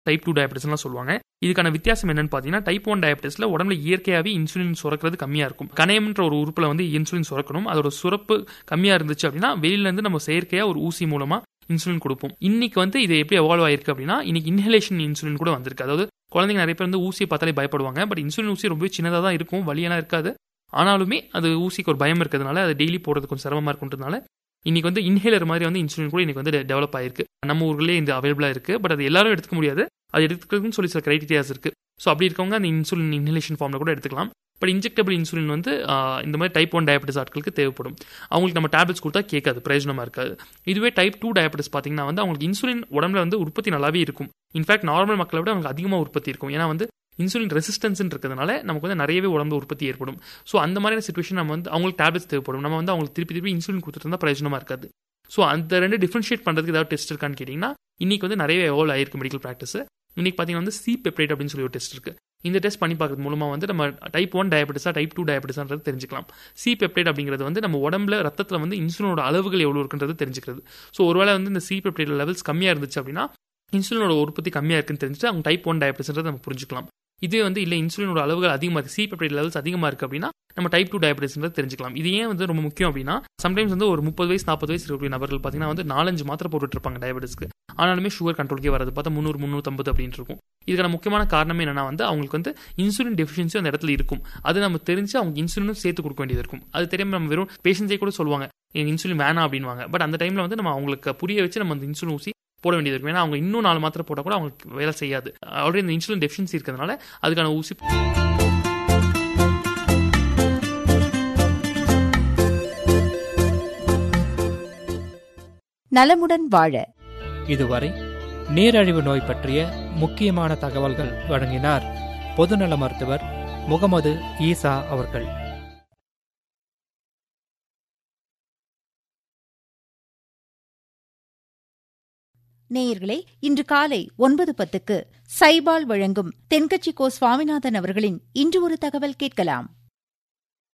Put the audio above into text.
type two டயபெட்டிஸ்லாம் சொல்லுவாங்க இதுக்கான வித்தியாசம் என்னன்னு பார்த்தீங்கன்னா டைப் ஒன் டயபெட்டிஸ்ல உடம்புல இயற்கையாகவே இன்சுலின் சுரக்கிறது கம்மியாக இருக்கும் கணையம்ன்ற ஒரு உறுப்பில் வந்து இன்சுலின் சுரக்கணும் அதோட சுரப்பு கம்மியாக இருந்துச்சு அப்படின்னா வெளியிலேருந்து நம்ம செயற்கையாக ஒரு ஊசி மூலமாக இன்சுலின் கொடுப்போம் இன்னைக்கு வந்து இது எப்படி எவால்வ் ஆயிருக்கு அப்படின்னா இன்னைக்கு இன்ஹலேஷன் இன்சுலின் கூட வந்திருக்கு அதாவது குழந்தைங்க நிறைய பேர் வந்து ஊசியை பார்த்தாலே பயப்படுவாங்க பட் இன்சுலின் ஊசி ரொம்ப சின்னதாக தான் இருக்கும் வலியெல்லாம் இருக்காது ஆனாலுமே அது ஊசிக்கு ஒரு பயம் இருக்கிறதுனால அது டெய்லி போடுறது கொஞ்சம் சிரமமாக இருக்குன்றதுனால இன்னைக்கு வந்து இன்ஹேலர் மாதிரி வந்து இன்சுலின் கூட இன்னைக்கு வந்து டெவலப் ஆயிருக்கு நம்ம ஊர்களே இந்த அவைலபிளாக இருக்கு பட் அது எல்லாரும் எடுத்துக்க முடியாது அது எடுத்துக்கிறதுன்னு சொல்லி சில கிரைட்டீரியாஸ் இருக்கு ஸோ அப்படி இருக்கவங்க அந்த இன்சுலின் இன்ஹலேஷன் ஃபார்மில் கூட எடுத்துக்கலாம் பட் இன்ஜெக்டபிள் இன்சுலின் வந்து இந்த மாதிரி டைப் ஒன் டயபெட்டிஸ் ஆட்களுக்கு தேவைப்படும் அவங்களுக்கு நம்ம டேப்லெட்ஸ் கொடுத்தா கேட்காது பிரயோஜனமாக இருக்காது இதுவே டைப் டூ டயபெட்டிஸ் பார்த்தீங்கன்னா வந்து அவங்களுக்கு இன்சுலின் உடம்புல வந்து உற்பத்தி நல்லாவே இருக்கும் இன்ஃபேக்ட் நார்மல் மக்களை விட அவங்களுக்கு அதிகமாக உற்பத்தி இருக்கும் ஏன்னா வந்து இன்சுலின் ரெசிஸ்டன்ஸ் இருக்கிறதுனால நமக்கு வந்து நிறையவே உடம்பு உற்பத்தி ஏற்படும் ஸோ அந்த மாதிரியான சுச்சுவேஷன் நம்ம வந்து அவங்களுக்கு டேப்லெட்ஸ் தேவைப்படும் நம்ம வந்து அவங்களுக்கு திருப்பி திருப்பி இன்சுலின் கொடுத்துட்டு இருந்தால் பிரயோஜனமாக இருக்காது ஸோ அந்த ரெண்டு டிஃப்ரென்ஷியேட் பண்ணுறதுக்கு ஏதாவது டெஸ்ட் இருக்கான்னு கேட்டிங்கன்னா இன்னைக்கு வந்து நிறைய எவால்வ் ஆயிருக்கு மெடிக்கல் ப்ராக்டிஸ் இன்னைக்கு பார்த்தீங்கன்னா வந்து சி பெப்டைட் அப்படின்னு சொல்லி ஒரு டெஸ்ட் இருக்கு இந்த டெஸ்ட் பண்ணி பார்க்கறது மூலமாக வந்து நம்ம டைப் ஒன் டயபெட்டிஸா டைப் டூ டயபெட்டிஸான்றது தெரிஞ்சுக்கலாம் சி பெப்டைட் அப்படிங்கிறது வந்து நம்ம உடம்புல ரத்தத்தில் வந்து இன்சுலினோட அளவுகள் எவ்வளோ இருக்குன்றது தெரிஞ்சுக்கிறது ஸோ ஒருவேளை வந்து இந்த சி பெப்டைட் லெவல்ஸ் கம்மியாக இருந்துச்சு அப்படின்னா இன்சுலினோட உற்பத்தி கம்மியாக இருக்குன்னு தெரிஞ்சுட்டு அவங்க டைப் ஒன் டயபெட்டிஸ்ன்றதை நம்ம புரிஞ்சுக்கலாம் இதே வந்து இல்லை இன்சுலினோட அளவுகள் அதிகமாக இருக்குது சி பெப்டைட் லெவல்ஸ் அதிகமாக இருக்குது அப்படின்னா நம்ம டைப் டூ டயபெட்டிஸ்ன்றது தெரிஞ்சுக்கலாம் இது ஏன் வந்து ரொம்ப முக்கியம் அப்படின்னா சம்டைம்ஸ் வந்து ஒரு முப்பது வயசு நாற்பது வயசு இருக்கக்கூடிய நபர்கள் பார்த்தீங்கன்னா வந்து நாலஞ்சு மாத்திரை போட்டுட்டு இருப்பாங்க டயபெட்டிஸ்க்கு ஆனாலுமே சுகர் கண்ட்ரோலுக்கே வரது பார்த்தா முந்நூறு முந்நூற்றம்பது அப்படின்னு இருக்கும் இதுக்கான முக்கியமான காரணமே என்னன்னா வந்து அவங்களுக்கு வந்து இன்சுலின் டெஃபிஷியன்சி அந்த இடத்துல இருக்கும் அது நம்ம தெரிஞ்சு அவங்க இன்சுலினும் சேர்த்து கொடுக்க வேண்டியது இருக்கும் அது தெரியாம நம்ம வெறும் பேஷண்ட்ஸே கூட சொல்லுவாங்க எனக்கு இன்சுலின் வேணாம் அப்படின்வாங்க பட் அந்த டைம்ல வந்து நம்ம அவங்களுக்கு புரிய வச்சு நம்ம அந்த இன்சுலின் ஊசி போட வேண்டியது இருக்கும் ஏன்னா அவங்க இன்னும் நாலு மாத்திரை போட்டால் கூட அவங்களுக்கு வேலை செய்யாது ஆல்ரெடி இந்த இன்சுலின் டெஃபிஷியன்சி இருக்கிறதுனால அதுக்கான ஊசி நலமுடன் வாழ இதுவரை நீரழிவு நோய் பற்றிய முக்கியமான தகவல்கள் வழங்கினார் பொதுநல மருத்துவர் முகமது ஈசா அவர்கள் நேயர்களே இன்று காலை ஒன்பது பத்துக்கு சைபால் வழங்கும் தென்கட்சி கோ சுவாமிநாதன் அவர்களின் இன்று ஒரு தகவல் கேட்கலாம்